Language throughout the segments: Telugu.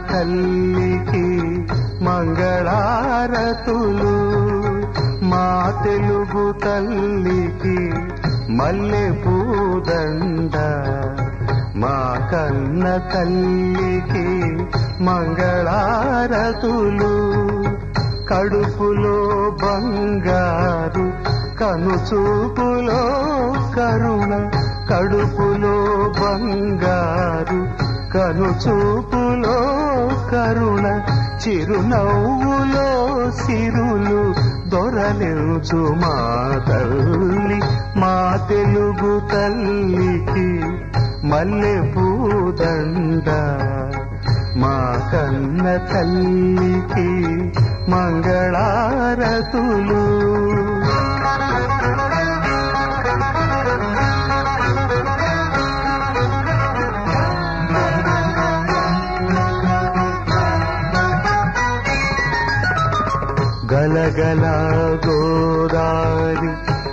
తల్లికి మంగళారతులు మా తెలుగు తల్లికి మల్లె పూదండ మా కన్న తల్లికి మంగళారతులు కడుపులో బంగారు కనుచూపులో కరుణ కడుపులో బంగారు కనుచూపులో కరుణ చిరునవ్వులో సిరులు దొరలించు మా తల్లి మా తెలుగు తల్లికి మల్లె పూదండ మా కన్న తల్లికి మంగళారతులు గలగల గోదారి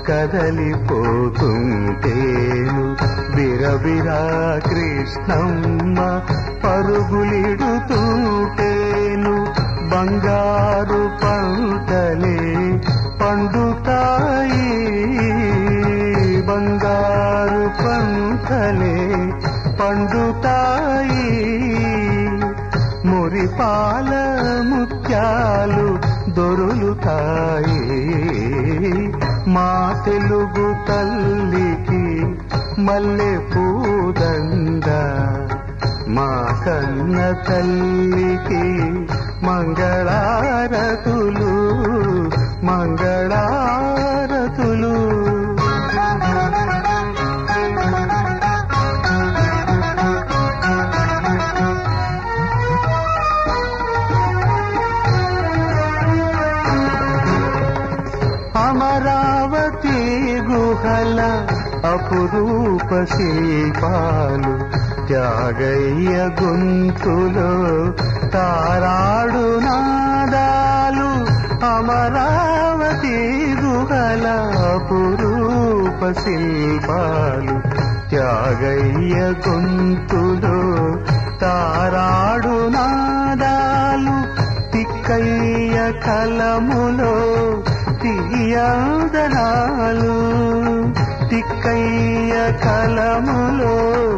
కదలిపోతుంటేను బిరబిరా కృష్ణమ్మ పరుగులిడుతుంటేను బంగారు పంటలే పండుతాయి బంగారు పంటలే పండుతాయి మురిపాల ముత్యాలు దొరులుతాయి మా తెలుగు తల్లికి మల్లె పూదండ మా కన్న తల్లికి మంగళారతులు మంగళారతులు అమరావతి గుహల అపురూప శిల్పాలు త్యాగయ్య గొంతులో తారాడు నాదాలు అమరావతి గుహల అపురూప శిల్పాలు త్యాగయ్య గొంతులో తారాడు నాదాలు తిక్కయ్య కలములో తీయదనాలు తిక్కయ్య కలములో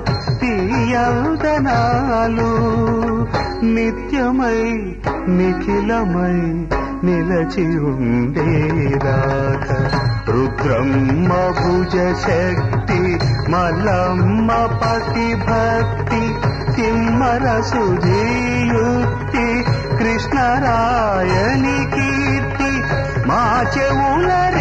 తీయదనాలు నిత్యమై నిఖిలమై నిలచి ఉండేదాక రుద్రమ్మ భుజ శక్తి మల్లమ్మ పతి భక్తి తిమ్మర సుధీయుక్తి కృష్ణరాయని కీర్తి మా చెవుల